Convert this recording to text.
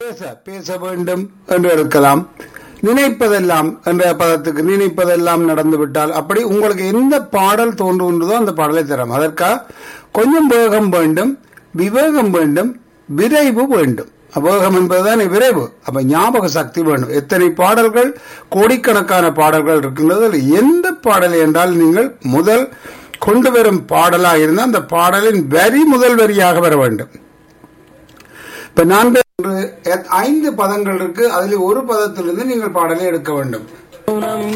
பேச பேச வேண்டும் என்று இருக்கலாம் நினைப்பதெல்லாம் என்ற பதத்துக்கு நினைப்பதெல்லாம் நடந்துவிட்டால் அப்படி உங்களுக்கு எந்த பாடல் தோன்றுகின்றதோ அந்த பாடலை தரும் அதற்காக கொஞ்சம் வேகம் வேண்டும் விவேகம் வேண்டும் விரைவு வேண்டும் வேகம் என்பதுதான் விரைவு அப்ப ஞாபக சக்தி வேண்டும் எத்தனை பாடல்கள் கோடிக்கணக்கான பாடல்கள் இருக்கின்றது அதில் எந்த பாடல் என்றால் நீங்கள் முதல் கொண்டு வரும் பாடலாக இருந்தால் அந்த பாடலின் வரி முதல் வரியாக வர வேண்டும் இப்ப நான்கு ஐந்து பதங்கள் இருக்கு அதில் ஒரு பதத்திலிருந்து நீங்கள் பாடலை எடுக்க வேண்டும்